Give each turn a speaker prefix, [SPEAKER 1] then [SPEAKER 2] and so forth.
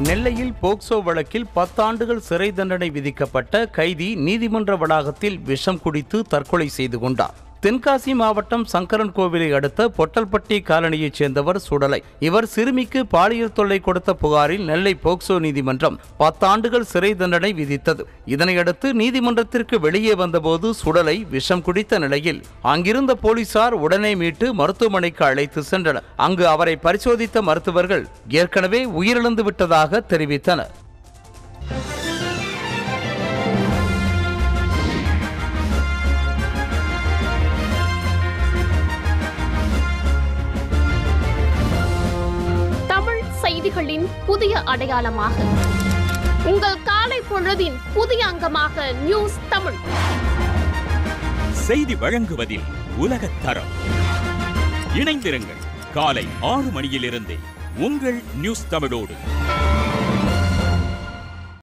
[SPEAKER 1] நெல்லையில் போக்சோ வழக்கில் பத்தாண்டுகள் சிறை தண்டனை விதிக்கப்பட்ட கைதி நீதிமன்ற வளாகத்தில் விஷம் குடித்து தற்கொலை செய்து கொண்டார் தென்காசி மாவட்டம் சங்கரன் கோவிலை அடுத்த பொட்டல்பட்டி காலனியைச் சேர்ந்தவர் சுடலை இவர் சிறுமிக்கு பாலியல் தொல்லை கொடுத்த புகாரில் நெல்லை போக்சோ நீதிமன்றம் பத்தாண்டுகள் சிறை தண்டனை விதித்தது இதனையடுத்து நீதிமன்றத்திற்கு வெளியே வந்தபோது சுடலை விஷம் குடித்த நிலையில் அங்கிருந்த போலீசார் உடனே மீட்டு மருத்துவமனைக்கு அழைத்து சென்றனர் அங்கு அவரை பரிசோதித்த மருத்துவர்கள் ஏற்கனவே உயிரிழந்து விட்டதாக தெரிவித்தனர்
[SPEAKER 2] தமிழ் செய்திகளின் புதிய அடையாளமாக உங்கள் காலை பொழுதின் புதிய அங்கமாக நியூஸ் தமிழ்
[SPEAKER 3] செய்தி வழங்குவதில் உலகத் தரம் இணைந்திருங்கள் காலை ஆறு மணியிலிருந்தே உங்கள் நியூஸ் தமிழோடு